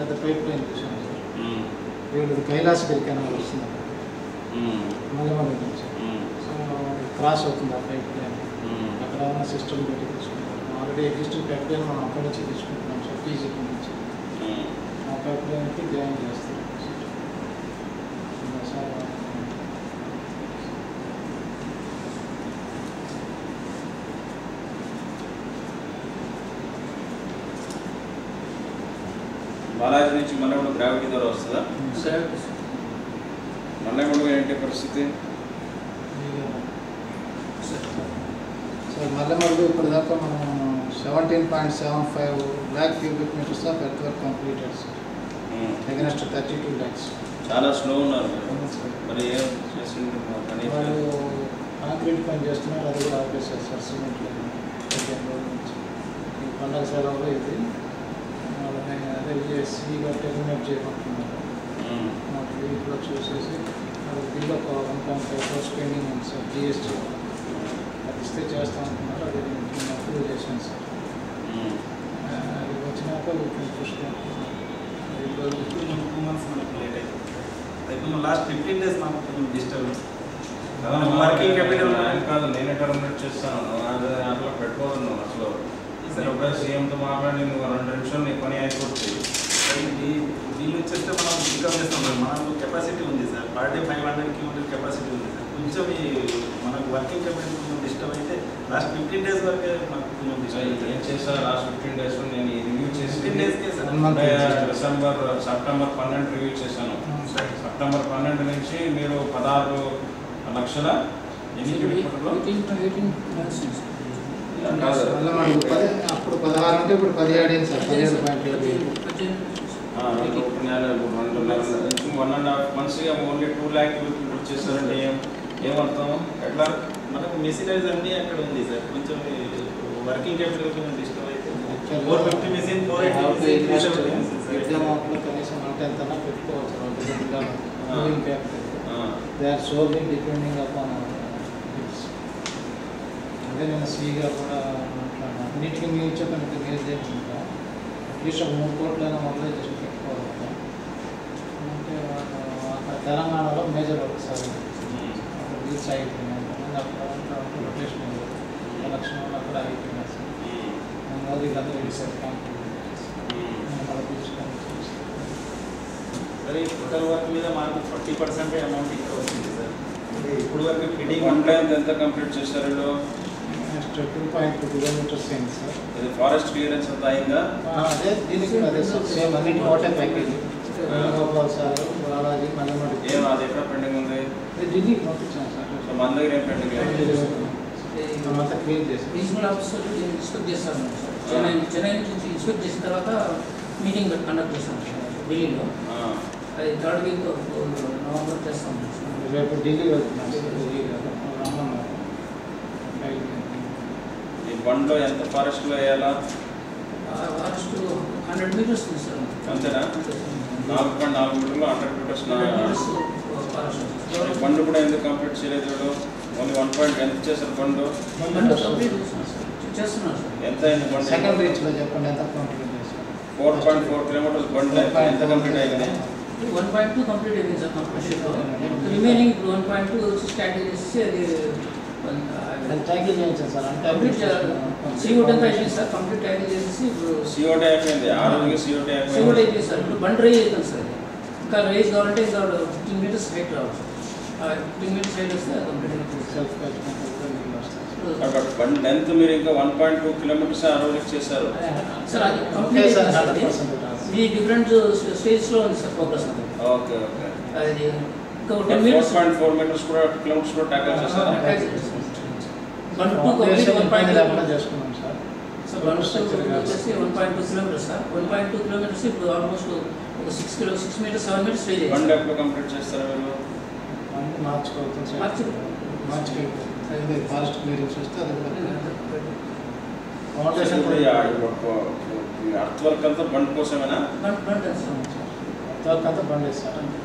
పెద్ద pipe line చూసాను sir um, వీళ్ళు కైలాసగిరి కెనాల్ వస్తుంది ఉమ్, మల్లెమల్లి నుంచి ఉమ్, సో క్రాస్ అవుతుంది ఆ పైప్ లైన్ ఉమ్. అక్కడ ఉన్న సిస్టమ్ పెట్టి తీసుకుంటాం ఆల్రెడీ ఎగ్జిస్టింగ్ పైప్ లైన్ మనం అక్కడి నుంచి తీసుకుంటున్నాం సార్ పీజీకి నుంచి ఉమ్. ఆ పైప్ లైన్కి జాయిన్ చేస్తాం సార్ బాలాజీ నుంచి మల్లెమూడు గ్రావిటీ ద్వారా వస్తుందా మల్లెమూడు ఏంటి పరిస్థితి సో మల్లెమల్లి ఇప్పుడు దాకా మనం seventeen point seven five lakh cubic metres of earth work completed sir um. Against thirty two lakhs చాలా స్లో ఉన్నారు మీరు మరి ఏం చేసిండ్రు పని వాళ్ళు కాంక్రీట్ పని చేస్తున్నారు అది కూడా ఆపేసారు సార్ సిమెంట్ పదిహేను రోజుల నుంచి ఈ పండగ సెలవులో ఇది వాళ్ళని అదే సిగా టెర్మినేట్ చేయబడుతున్నారు ఉమ్, మాకు వీటిలో చూసేసి అది బిల్ ఒక one point five crores pending ఉంది సార్ జిఎస్టీ అది ఇస్తే చేస్తాం అనుకున్నారు అది నేను అప్రూవ్ చేశాను సార్ ఉమ్. ఆ, అది వచ్చినాక వీటిని చూసుకుంటున్నాం ఇప్పుడు ఇప్పుడు టూ మంత్స్ మనకు లేట్ అయింది అయితే లాస్ట్ ఫిఫ్టీన్ డేస్ మాకు కొంచెం డిస్టర్బ్ వర్కింగ్ క్యాపిటల్ ఆయన కాదు నేనే టర్మినేట్ చేస్తాను అది అట్లా పెట్టుకోవద్దు నువ్వు అసలు సరే ఒక సీఎంతో మాట్లాడి నువ్వు రెండు నిమిషాలు నీ పని అయిపోతుంది వీళ్ళు వచ్చేస్తే మనం పికప్ చేస్తాం సార్ మనకు కెపాసిటీ ఉంది sir per day five hundred kilometre capacity ఉంది సార్ కొంచెం ఈ మనకు వర్కింగ్ కెపాసిటీ కొంచెం డిస్టర్బ్ అయితే లాస్ట్ ఫిఫ్టీన్ డేస్ వరకే మనకు కొంచెం డిస్టర్బ్ ఏం చేశారు లాస్ట్ ఫిఫ్టీన్ డేస్ నేను ఈ రివ్యూ చేసి ఫిఫ్టీన్ డేస్కే sir One month. December September పన్నెండు రివ్యూ చేశాను సెప్టెంబర్ పన్నెండు నుంచి మీరు పదహారు లక్షల ఎన్ని కిలోమీటర్లు కాదు. మళ్ళీ మనకు పది అప్పుడు పదహారు అంటే ఇప్పుడు పదిహేడు అయింది సార్ పదిహేడు పాయింట్ ఏడు ఆ, రెండు ఒక నెల, రెండు నెలలు, వన్ అండ్ హాఫ్ మంత్స్గా ఓన్లీ టూ ల్యాక్ కిలోమీటర్ చేశారంటే ఏం ఏమర్థం ఎట్లా మనకు మెషినరీస్ అన్నీ అక్కడ ఉంది సార్ కొంచెం వర్కింగ్ క్యాపిటల్ కొంచెం డిస్టర్బ్ అయితే Actually, four fifty machine four We have to eighty invest machine in exam outlook కనీసం వన్ టెన్త్ అన్నా పెట్టుకోవచ్చు Ah. మూవింగ్ క్యాపిటల్ ఆ, they are solely depending upon అదే నేను సీగా కూడా మాట్లాడాను అన్నిటికీ మీరు చెప్పినట్టు మీరు చేయకుండా అట్లీస్ట్ ఒక మూడు కోట్లైనా మొదలై జస్ట్ పెట్టుకోవాలి కదా అంటే వాళ్ళు అక్కడ తెలంగాణలో మేజర్ వర్క్ సార్ అక్కడ రీచ్ అయిపోయింది అక్కడ రొటేషన్ ఎలక్షన్ వల్ల అక్కడ అయిపోయింది సార్ ఉమ్, మోదీ గారు రీసెంట్ కంప్లీట్ ఉమ్. మనం తీసుకొని సరే టోటల్ వర్క్ మీద మనకు ఫార్టీ పర్సెంట్ అమౌంట్ ఇక్కడ వచ్చింది సార్ ఇప్పుడు వరకు ఫిట్టింగ్ వన్ టైం ఎంత కంప్లీట్ చేశారు వీళ్ళు? Next two point two kilometres అయింది సార్ ఇది ఫారెస్ట్ క్లియరెన్స్ అంతా అయిందా ఆ, అదే దీనికి కూడా అదే సార్ సేమ్ అన్నిటి ఒకటే ప్యాకేజ్ వేణుగోపాల్ సార్ బాలాజీ మల్లెమడి ఏం అది ఎక్కడ పెండింగ్ ఉంది ఇది ఢిల్లీకి పంపించాను సార్ సో మన దగ్గర ఏం పెండింగ్ లేదు మేమంతా క్లియర్ చేసాం రీజనల్ ఆఫీసర్ ఇన్స్పెక్ట్ చేస్తాను సార్ చెన్నై చెన్నై నుంచి ఇన్స్పెక్ట్ చేసిన తర్వాత మీటింగ్ కండక్ట్ చేస్తాను సార్ ఢిల్లీలో ఆ, అది థర్డ్ వీక్ నవంబర్ చేస్తాం సార్ రేపు ఢిల్లీ వెళ్తున్నాం సార్ ఢిల్లీ కాదు రమ్మన్నారు ఈ బండ్లో ఎంత ఫారెస్ట్లో వేయాలా ఫారెస్ట్ హండ్రెడ్ మీటర్స్ ఉంది సార్ అంతేనా నాలుగు పాయింట్ నాలుగు మీటర్లు hundred metres hundred metres forest bund కూడా ఎందుకు కంప్లీట్ చేయలేదు వీళ్ళు ఓన్లీ వన్ పాయింట్ ఎంత చేశారు బండు బండి కంప్లీట్ చేస్తున్నాను సార్ చేస్తున్నాను సార్ ఎంత అయింది బండి సెకండ్ రీచ్లో చెప్పండి ఎంత కంప్లీట్ చేశారు four point four kilometres bund length ఎంత కంప్లీట్ అయింది వన్ పాయింట్ టూ కంప్లీట్ అయిపోయింది సార్ కంప్లీషన్లో రిమైనింగ్ ఇప్పుడు వన్ పాయింట్ టూ వచ్చి స్టార్ట్ చేసి అది దాన్ని ట్యాకిల్ చేయించాను సార్ అంటే కంప్లీట్ సీఓటీ అంతా అయిపోయింది సార్ కంప్లీట్ ట్యాకిల్ చేసేసి ఇప్పుడు సిఓటీ అయిపోయింది ఆ రోజుకి సిఓటీ సీఓటీ అయిపోయింది అయిపోయింది సార్ ఇప్పుడు బండ్ రైజ్ అవుతుంది సార్ ఇది. ఇంకా రైజ్ కావాలంటే ఇంకా ఫిఫ్టీన్ మీటర్స్ హైట్ రావాలి సార్ ఫిఫ్టీన్ మీటర్స్ హైట్ వస్తే కంప్లీట్ అయిపోతుంది సార్ సెల్ఫ్ కట్టుకుంటే నీళ్ళు వస్తాయి ఇప్పుడు బట్ బండ్ లెంత్ మీరు ఇంకా వన్ పాయింట్ టూ కిలోమీటర్స్ ఆ రోజుకి చేశారు సార్ అది ఓకే కంప్లీట్ సార్ అయిపోయింది హండ్రెడ్ సార్ ఇది. పర్సెంట్ ఇది డిఫరెంట్ స్టేజ్లో ఉంది సార్ ప్రోగ్రెస్ అది ఓకే ఓకే అది ఇంకా ten four metres point four metres కూడా కిలోమీటర్స్ కూడా ట్యాకల్ చేశారా one two complete one point లేకుండా చేసుకున్నాం సార్ సో వన్ వచ్చేసి one point two kilometres sir one point two kilometres ఇప్పుడు ఆల్మోస్ట్ ఒక six kilo six metres seven metres range bund ఎప్పుడు complete చేస్తారా మీరు అంటే మార్చికి అవుతుంది సార్ మార్చి మార్చికి అదే ఫారెస్ట్ క్లియరెన్స్ వస్తే అది కూడా ఫౌండేషన్ ఇప్పుడు ఈ అర్త్ వర్క్ అంతా బండ్ కోసమేనా బండ్ బండ్ సార్ వర్క్ అంతా బంద్ చేస్తారు